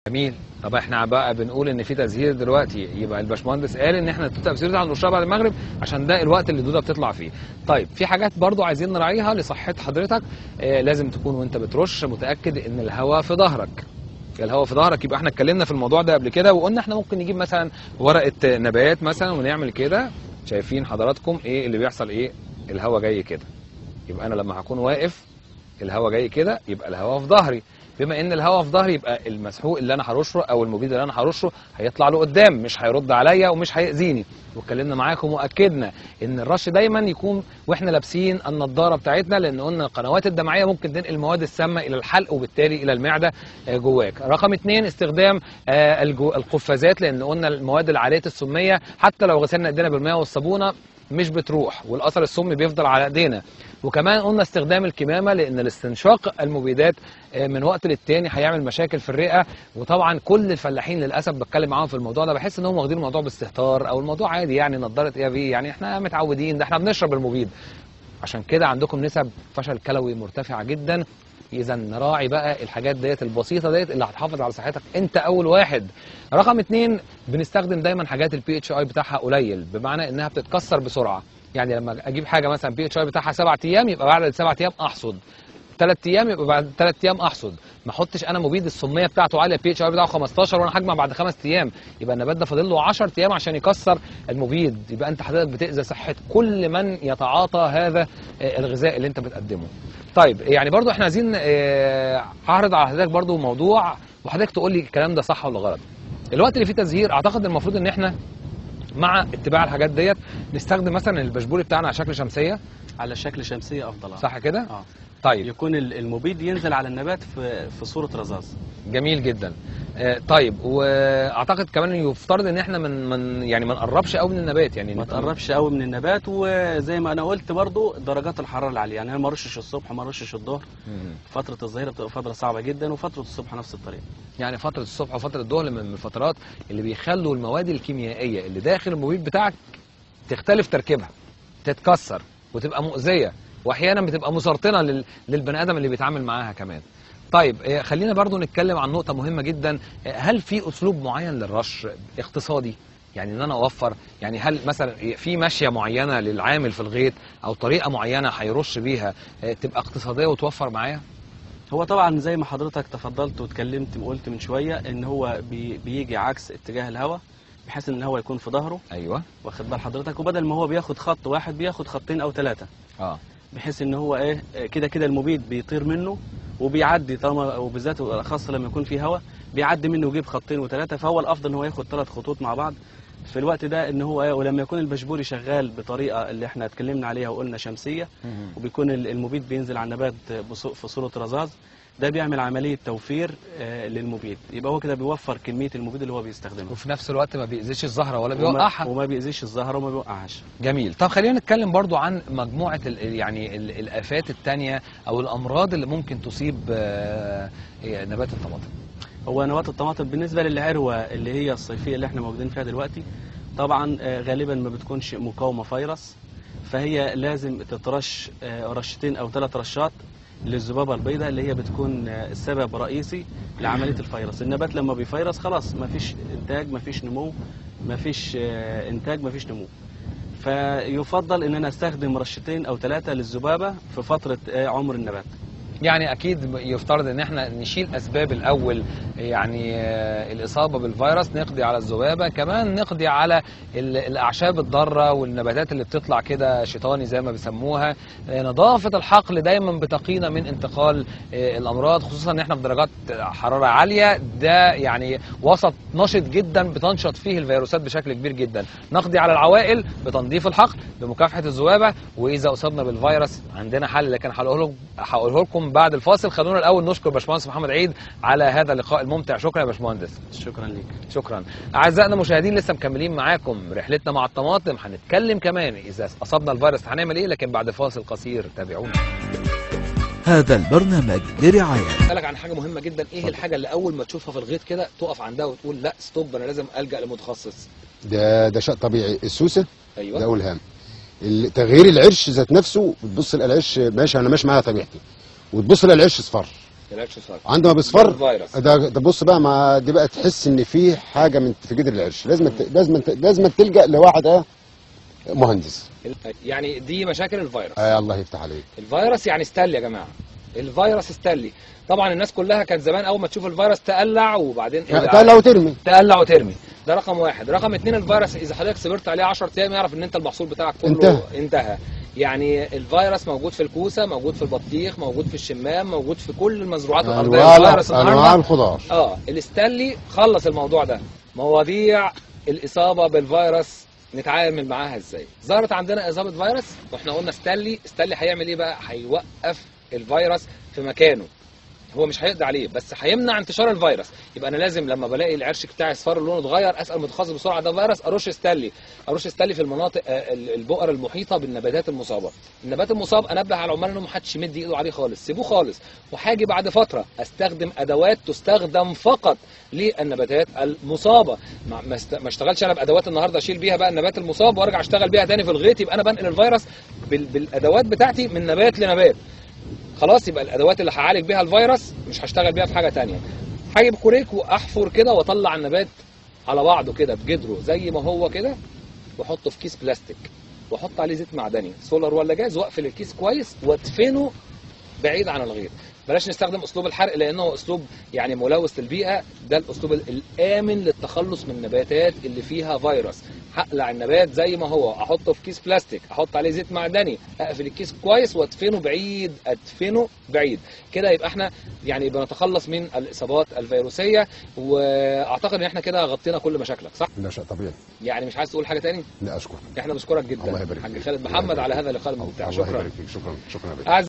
جميل طب احنا بقى بنقول ان في تزهير دلوقتي يبقى الباشمهندس قال ان احنا التوته بتزهير ده هنرشها بعد المغرب عشان ده الوقت اللي الدوده بتطلع فيه طيب في حاجات برضو عايزين نراعيها لصحه حضرتك آه لازم تكون وانت بترش متاكد ان الهواء في ظهرك الهواء في ظهرك يبقى احنا اتكلمنا في الموضوع ده قبل كده وقلنا احنا ممكن نجيب مثلا ورقه نبات مثلا ونعمل كده شايفين حضراتكم ايه اللي بيحصل ايه الهواء جاي كده يبقى انا لما هكون واقف الهواء جاي كده يبقى الهواء في ظهري بما ان الهواء في ظهري يبقى المسحوق اللي انا هرشه او المبيد اللي انا هرشه هيطلع له قدام مش هيرد عليا ومش هيأذيني واتكلمنا معاكم واكدنا ان الرش دايما يكون واحنا لابسين النضاره بتاعتنا لان قلنا القنوات الدمعيه ممكن تنقل المواد السامه الى الحلق وبالتالي الى المعده آه، جواك رقم اتنين استخدام آه، الجو- القفازات لان قلنا المواد العاليه السميه حتى لو غسلنا ايدينا بالماء والصابونه مش بتروح والاثر السمي بيفضل على ايدينا وكمان قلنا استخدام الكمامه لان الاستنشاق المبيدات آه، من وقت للتاني هيعمل مشاكل في الرئه وطبعا كل الفلاحين للاسف بتكلم معاهم في الموضوع ده بحس ان هم واخدين الموضوع باستهتار او الموضوع عادي يعني نضاره ايه في يعني احنا متعودين ده احنا بنشرب المبيد عشان كده عندكم نسب فشل كلوي مرتفعه جدا اذا نراعي بقى الحاجات ديت البسيطه ديت اللي هتحافظ على صحتك انت اول واحد رقم اتنين بنستخدم دايما حاجات البي اتش اي بتاعها قليل بمعنى انها بتتكسر بسرعه يعني لما اجيب حاجه مثلا بي اتش اي بتاعها سبع ايام يبقى بعد السبع ايام احصد ثلاث ايام يبقى بعد ثلاث ايام احصد ما احطش انا مبيد السميه بتاعته عاليه البي اتش اي بتاعه 15 وانا هجمع بعد خمس ايام يبقى النبات ده فاضل له 10 ايام عشان يكسر المبيد يبقى انت حضرتك بتاذي صحه كل من يتعاطى هذا آه، الغذاء اللي انت بتقدمه طيب يعني برضو احنا عايزين آه، اعرض على حضرتك برضو موضوع وحضرتك تقول لي الكلام ده صح ولا غلط الوقت اللي فيه تزهير اعتقد المفروض ان احنا مع اتباع الحاجات ديت نستخدم مثلا البشبوري بتاعنا على شكل شمسيه على شكل شمسيه افضل آه. صح كده اه طيب يكون ال- المبيد ينزل على النبات في في صوره رذاذ جميل جدا آه، طيب واعتقد كمان يفترض ان احنا من من يعني ما نقربش قوي من النبات يعني ما نبقى- تقربش قوي من النبات وزي ما انا قلت برضو درجات الحراره العاليه يعني انا ما ارشش الصبح ما ارشش الظهر مم. فتره الظهيره بتبقى فتره صعبه جدا وفتره الصبح نفس الطريقه يعني فتره الصبح وفتره الظهر من من الفترات اللي بيخلوا المواد الكيميائيه اللي داخل المبيد بتاعك تختلف تركيبها تتكسر وتبقى مؤذيه واحيانا بتبقى مسرطنه لل- للبني ادم اللي بيتعامل معاها كمان طيب آه، خلينا برضو نتكلم عن نقطه مهمه جدا آه، هل في اسلوب معين للرش اقتصادي يعني ان انا اوفر يعني هل مثلا في ماشيه معينه للعامل في الغيط او طريقه معينه هيرش بيها آه، تبقى اقتصاديه وتوفر معايا هو طبعا زي ما حضرتك تفضلت واتكلمت وقلت من شويه ان هو بي بيجي عكس اتجاه الهواء بحيث ان الهواء يكون في ظهره ايوه واخد بال حضرتك وبدل ما هو بياخد خط واحد بياخد خطين او ثلاثه اه بحيث ان هو ايه آه، كده كده المبيد بيطير منه وبيعدي طالما وبالذات خاصه لما يكون فيه هواء بيعدي منه ويجيب خطين وثلاثه فهو الافضل ان هو ياخد ثلاث خطوط مع بعض في الوقت ده ان هو ايه ولما يكون البشبوري شغال بطريقه اللي احنا اتكلمنا عليها وقلنا شمسيه وبيكون ال- المبيد بينزل على النبات بصو- في صوره رذاذ ده بيعمل عمليه توفير آه، للمبيد يبقى هو كده بيوفر كميه المبيد اللي هو بيستخدمه وفي نفس الوقت ما بيأذيش الزهره ولا وما, بيوقعها وما بيأذيش الزهره وما بيوقعهاش جميل طب خلينا نتكلم برضو عن مجموعة ال- يعني ال- الآفات التانية أو الأمراض اللي ممكن تصيب آه، آه، نبات الطماطم هو نبات الطماطم بالنسبه للعروه اللي هي الصيفيه اللي احنا موجودين فيها دلوقتي طبعا آه، غالبا ما بتكونش مقاومه فيروس فهي لازم تترش آه، رشتين او ثلاث رشات للذبابه البيضاء اللي هي بتكون آه، سبب رئيسي لعمليه الفيروس النبات لما بيفيروس خلاص ما فيش انتاج ما فيش نمو ما فيش آه، انتاج ما فيش نمو فيفضل ان انا استخدم رشتين او ثلاثه للذبابه في فتره آه، عمر النبات يعني أكيد يفترض إن احنا نشيل أسباب الأول يعني آه، الإصابة بالفيروس نقضي على الذبابة كمان نقضي على ال- الأعشاب الضارة والنباتات اللي بتطلع كده شيطاني زي ما بيسموها آه، نظافة الحقل دايما بتقينا من انتقال آه، الأمراض خصوصا إن احنا في درجات حرارة عالية ده يعني وسط نشط جدا بتنشط فيه الفيروسات بشكل كبير جدا نقضي على العوائل بتنظيف الحقل بمكافحة الذبابة وإذا أصبنا بالفيروس عندنا حل لكن هقوله لكم هقوله لكم بعد الفاصل خلونا الأول نشكر باشمهندس محمد عيد على هذا اللقاء الممتع شكرا يا باشمهندس شكرا ليك شكرا اعزائنا المشاهدين لسه مكملين معاكم رحلتنا مع الطماطم هنتكلم كمان اذا اصابنا الفيروس هنعمل ايه لكن بعد فاصل قصير تابعونا هذا البرنامج برعاية اسالك عن حاجه مهمه جدا ايه الحاجه اللي اول ما تشوفها في الغيط كده تقف عندها وتقول لا ستوب انا لازم الجا لمتخصص ده ده شيء طبيعي السوسه ده ايوه اول هام ال- تغيير العرش ذات نفسه بتبص للعرش ماشي انا ماشي معاها طبيعتي وتبص للعرش اصفر العرش الصغير عندما بيصفر ده الفيروس. ده, ده بص بقى مع دي بقى تحس ان في حاجه من في جدر العرش لازم ت- لازم ت- لازم تلجا لواحد ايه مهندس ال- يعني دي مشاكل الفيروس آه الله يفتح عليك الفيروس يعني استل يا جماعه الفيروس استلي طبعا الناس كلها كانت زمان اول ما تشوف الفيروس تقلع وبعدين تقلع وترمي تقلع وترمي ده رقم واحد رقم اتنين الفيروس اذا حضرتك صبرت عليه 10 ايام يعرف ان انت المحصول بتاعك كله انتهى. انتهى يعني الفيروس موجود في الكوسه موجود في البطيخ موجود في الشمام موجود في كل المزروعات الارضيه انواع الفيروس انواع النهارده الخضار اه الاستانلي خلص الموضوع ده مواضيع الاصابه بالفيروس نتعامل معاها ازاي ظهرت عندنا اصابه فيروس واحنا قلنا ستانلي ستانلي هيعمل ايه بقى هيوقف الفيروس في مكانه هو مش هيقضي عليه بس هيمنع انتشار الفيروس يبقى انا لازم لما بلاقي العرش بتاعي اصفر لونه اتغير اسال متخصص بسرعه ده فيروس ارش ستانلي ارش ستانلي في المناطق آه، ال- البؤر المحيطه بالنباتات المصابه النبات المصاب انبه على العمال انه محدش يمد ايده عليه خالص سيبوه خالص وهاجي بعد فتره استخدم ادوات تستخدم فقط للنباتات المصابه ما ما است- ما اشتغلش انا بادوات النهارده اشيل بيها بقى النبات المصاب وارجع اشتغل بيها تاني في الغيط يبقى انا بنقل الفيروس بال- بالادوات بتاعتي من نبات لنبات خلاص يبقى الادوات اللي هعالج بيها الفيروس مش هشتغل بيها في حاجه تانية هجيب كوريك واحفر كده واطلع النبات على بعضه كده بجدره زي ما هو كده واحطه في كيس بلاستيك واحط عليه زيت معدني سولار ولا جاز واقفل الكيس كويس وادفنه بعيد عن الغيط بلاش نستخدم اسلوب الحرق لانه اسلوب يعني ملوث للبيئه ده الاسلوب ال- الامن للتخلص من النباتات اللي فيها فيروس هقلع النبات زي ما هو احطه في كيس بلاستيك احط عليه زيت معدني اقفل الكيس كويس وادفنه بعيد ادفنه بعيد كده يبقى احنا يعني بنتخلص من الاصابات الفيروسيه واعتقد ان احنا كده غطينا كل مشاكلك صح ده شيء طبيعي يعني مش عايز تقول حاجه تاني لا اشكر احنا بنشكرك جدا الله يبارك حاج فيك. خالد الله محمد يبارك على فيك. هذا اللقاء الممتع الله شكرا يبارك فيك شكرا شكرا يا باشا. أعزائي